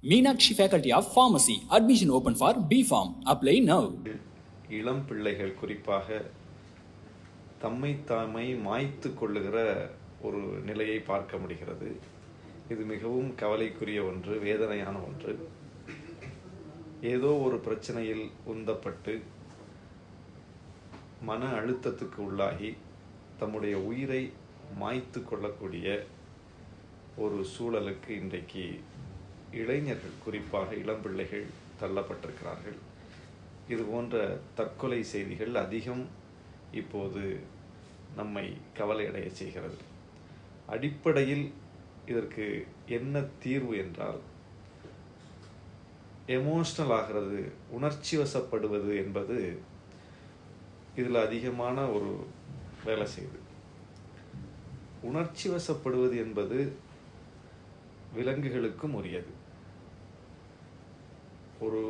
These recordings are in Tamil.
Meenakshi Faculty of Pharmacy. Admission open for B Farm. Apply now. இளம் பிள்ளைகள் குறிப்பாக தம்மை தாமை மாய்த்து கொள்ளுகிற ஒரு நிலையை பார்க்க முடிகிறது இது மிகவும் கவலைக்குரிய ஒன்று வேதனையான ஒன்று ஏதோ ஒரு பிரச்சனையில் உந்தப்பட்டு மன அழுத்தத்துக்கு உள்ளாகி தம்முடைய உயிரை மாய்த்து கொள்ளக்கூடிய ஒரு சூழலுக்கு இன்றைக்கு இளைஞர்கள் குறிப்பாக இளம் பிள்ளைகள் தள்ளப்பட்டிருக்கிறார்கள் இது போன்ற தற்கொலை செய்திகள் அதிகம் இப்போது நம்மை கவலையடைய செய்கிறது அடிப்படையில் இதற்கு என்ன தீர்வு என்றால் எமோஷ்னல் ஆகிறது உணர்ச்சி வசப்படுவது என்பது இதில் அதிகமான ஒரு வேலை செய்யுது உணர்ச்சி வசப்படுவது என்பது விலங்குகளுக்கும் உரியது ஒரு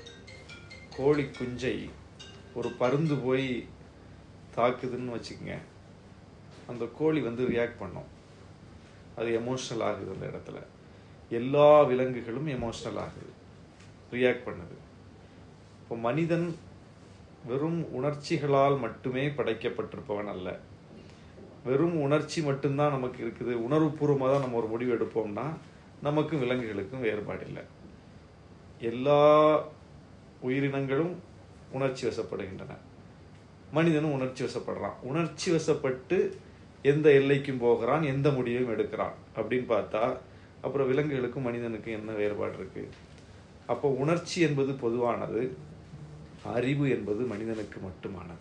கோழி குஞ்சை ஒரு பருந்து போய் தாக்குதுன்னு வச்சுக்கோங்க அந்த கோழி வந்து ரியாக்ட் பண்ணும் அது எமோஷ்னல் ஆகுது அந்த இடத்துல எல்லா விலங்குகளும் எமோஷ்னல் ஆகுது ரியாக்ட் பண்ணுது இப்போ மனிதன் வெறும் உணர்ச்சிகளால் மட்டுமே படைக்கப்பட்டிருப்பவன் அல்ல வெறும் உணர்ச்சி மட்டும்தான் நமக்கு இருக்குது உணர்வுபூர்வமாக தான் நம்ம ஒரு முடிவு எடுப்போம்னா நமக்கும் விலங்குகளுக்கும் வேறுபாடு இல்லை எல்லா உயிரினங்களும் உணர்ச்சி வசப்படுகின்றன மனிதனும் உணர்ச்சி வசப்படுறான் உணர்ச்சி வசப்பட்டு எந்த எல்லைக்கும் போகிறான் எந்த முடிவையும் எடுக்கிறான் அப்படின்னு பார்த்தா அப்புறம் விலங்குகளுக்கும் மனிதனுக்கும் என்ன வேறுபாடு இருக்கு அப்போ உணர்ச்சி என்பது பொதுவானது அறிவு என்பது மனிதனுக்கு மட்டுமானது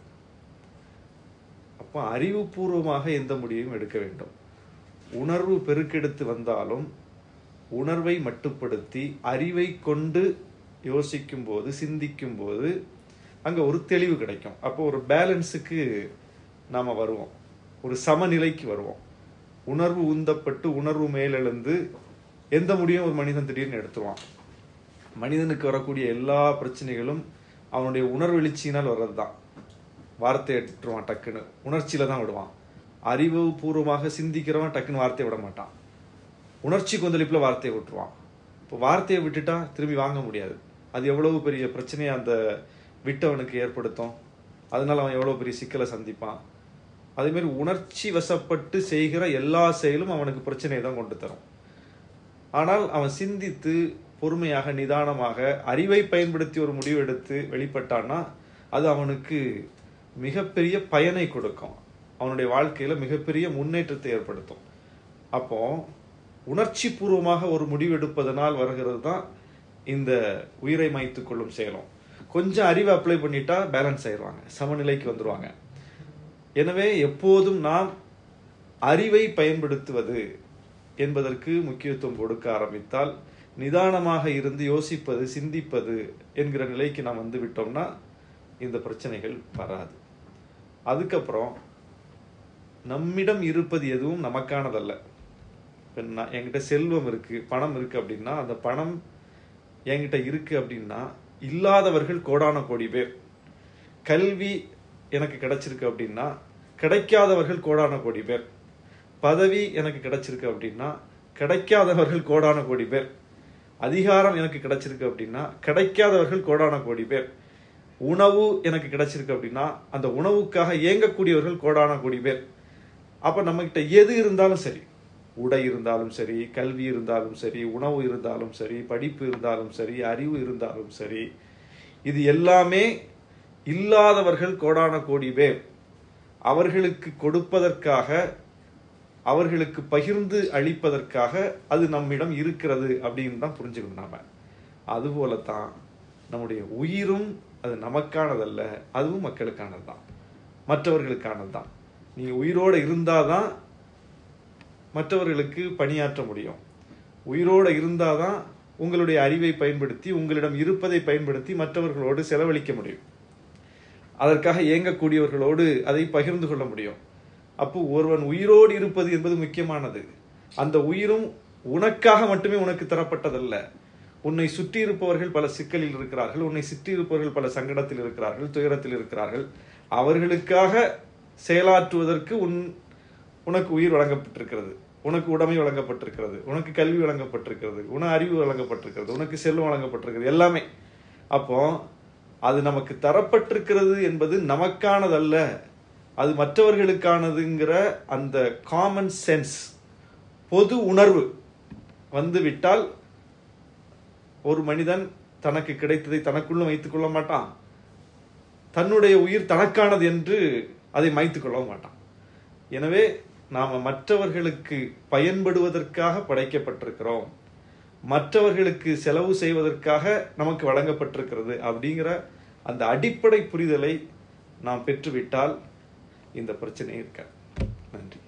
அப்போ அறிவுபூர்வமாக எந்த முடிவையும் எடுக்க வேண்டும் உணர்வு பெருக்கெடுத்து வந்தாலும் உணர்வை மட்டுப்படுத்தி அறிவை கொண்டு யோசிக்கும் போது சிந்திக்கும் போது அங்க ஒரு தெளிவு கிடைக்கும் அப்போ ஒரு பேலன்ஸுக்கு நாம வருவோம் ஒரு சமநிலைக்கு வருவோம் உணர்வு உந்தப்பட்டு உணர்வு மேலெழுந்து எந்த முடியும் ஒரு மனிதன் திடீர்னு எடுத்துருவான் மனிதனுக்கு வரக்கூடிய எல்லா பிரச்சனைகளும் அவனுடைய உணர்வெழுச்சியினால் வர்றதுதான் வார்த்தையை விட்டுருவான் டக்குன்னு உணர்ச்சியில தான் விடுவான் அறிவு பூர்வமாக சிந்திக்கிறவன் டக்குன்னு வார்த்தையை விட மாட்டான் உணர்ச்சி கொந்தளிப்புல வார்த்தையை விட்டுருவான் இப்போ வார்த்தையை விட்டுட்டா திரும்பி வாங்க முடியாது அது எவ்வளவு பெரிய பிரச்சனையை அந்த விட்டவனுக்கு ஏற்படுத்தும் அதனால அவன் எவ்வளவு பெரிய சிக்கலை சந்திப்பான் அதே மாதிரி உணர்ச்சி வசப்பட்டு செய்கிற எல்லா செயலும் அவனுக்கு பிரச்சனையை தான் கொண்டு தரும் ஆனால் அவன் சிந்தித்து பொறுமையாக நிதானமாக அறிவை பயன்படுத்தி ஒரு முடிவு எடுத்து வெளிப்பட்டான்னா அது அவனுக்கு மிகப்பெரிய பயனை கொடுக்கும் அவனுடைய வாழ்க்கையில மிகப்பெரிய முன்னேற்றத்தை ஏற்படுத்தும் அப்போ உணர்ச்சி பூர்வமாக ஒரு முடிவு எடுப்பதனால் வருகிறது தான் இந்த உயிரை மாய்த்து கொள்ளும் செயலும் கொஞ்சம் அறிவை அப்ளை பண்ணிட்டா பேலன்ஸ் ஆயிடுவாங்க சமநிலைக்கு வந்துருவாங்க எனவே எப்போதும் நாம் அறிவை பயன்படுத்துவது என்பதற்கு முக்கியத்துவம் கொடுக்க ஆரம்பித்தால் நிதானமாக இருந்து யோசிப்பது சிந்திப்பது என்கிற நிலைக்கு நாம் வந்து விட்டோம்னா இந்த பிரச்சனைகள் வராது அதுக்கப்புறம் நம்மிடம் இருப்பது எதுவும் நமக்கானதல்ல இப்ப நான் என்கிட்ட செல்வம் இருக்கு பணம் இருக்கு அப்படின்னா அந்த பணம் என்கிட்ட இருக்கு அப்படின்னா இல்லாதவர்கள் கோடான கோடி பேர் கல்வி எனக்கு கிடைச்சிருக்கு அப்படின்னா கிடைக்காதவர்கள் கோடான கோடி பேர் பதவி எனக்கு கிடைச்சிருக்கு அப்படின்னா கிடைக்காதவர்கள் கோடான கோடி பேர் அதிகாரம் எனக்கு கிடைச்சிருக்கு அப்படின்னா கிடைக்காதவர்கள் கோடான கோடி பேர் உணவு எனக்கு கிடைச்சிருக்கு அப்படின்னா அந்த உணவுக்காக இயங்கக்கூடியவர்கள் கோடான கோடி பேர் அப்ப நம்ம கிட்ட எது இருந்தாலும் சரி உடை இருந்தாலும் சரி கல்வி இருந்தாலும் சரி உணவு இருந்தாலும் சரி படிப்பு இருந்தாலும் சரி அறிவு இருந்தாலும் சரி இது எல்லாமே இல்லாதவர்கள் கோடான கோடி பேர் அவர்களுக்கு கொடுப்பதற்காக அவர்களுக்கு பகிர்ந்து அளிப்பதற்காக அது நம்மிடம் இருக்கிறது அப்படின்னு தான் புரிஞ்சுக்கணும் நாம அதுபோலத்தான் நம்முடைய உயிரும் அது நமக்கானதல்ல அதுவும் மக்களுக்கானது தான் மற்றவர்களுக்கானது தான் நீங்க உயிரோட இருந்தாதான் மற்றவர்களுக்கு பணியாற்ற முடியும் உயிரோட இருந்தாதான் உங்களுடைய அறிவை பயன்படுத்தி உங்களிடம் இருப்பதை பயன்படுத்தி மற்றவர்களோடு செலவழிக்க முடியும் அதற்காக இயங்கக்கூடியவர்களோடு அதை பகிர்ந்து கொள்ள முடியும் அப்போ ஒருவன் உயிரோடு இருப்பது என்பது முக்கியமானது அந்த உயிரும் உனக்காக மட்டுமே உனக்கு தரப்பட்டதல்ல உன்னை சுற்றி இருப்பவர்கள் பல சிக்கலில் இருக்கிறார்கள் உன்னை சுற்றி இருப்பவர்கள் பல சங்கடத்தில் இருக்கிறார்கள் துயரத்தில் இருக்கிறார்கள் அவர்களுக்காக செயலாற்றுவதற்கு உன் உனக்கு உயிர் வழங்கப்பட்டிருக்கிறது உனக்கு உடைமை வழங்கப்பட்டிருக்கிறது உனக்கு கல்வி வழங்கப்பட்டிருக்கிறது உன அறிவு வழங்கப்பட்டிருக்கிறது உனக்கு செல்வம் வழங்கப்பட்டிருக்கிறது எல்லாமே அப்போ அது நமக்கு தரப்பட்டிருக்கிறது என்பது நமக்கானதல்ல அது மற்றவர்களுக்கானதுங்கிற அந்த காமன் சென்ஸ் பொது உணர்வு வந்து விட்டால் ஒரு மனிதன் தனக்கு கிடைத்ததை தனக்குள்ளும் வைத்துக் கொள்ள மாட்டான் தன்னுடைய உயிர் தனக்கானது என்று அதை மாய்த்து கொள்ள மாட்டான் எனவே நாம மற்றவர்களுக்கு பயன்படுவதற்காக படைக்கப்பட்டிருக்கிறோம் மற்றவர்களுக்கு செலவு செய்வதற்காக நமக்கு வழங்கப்பட்டிருக்கிறது அப்படிங்கிற அந்த அடிப்படை புரிதலை நாம் பெற்றுவிட்டால் இந்த பிரச்சனை இருக்க நன்றி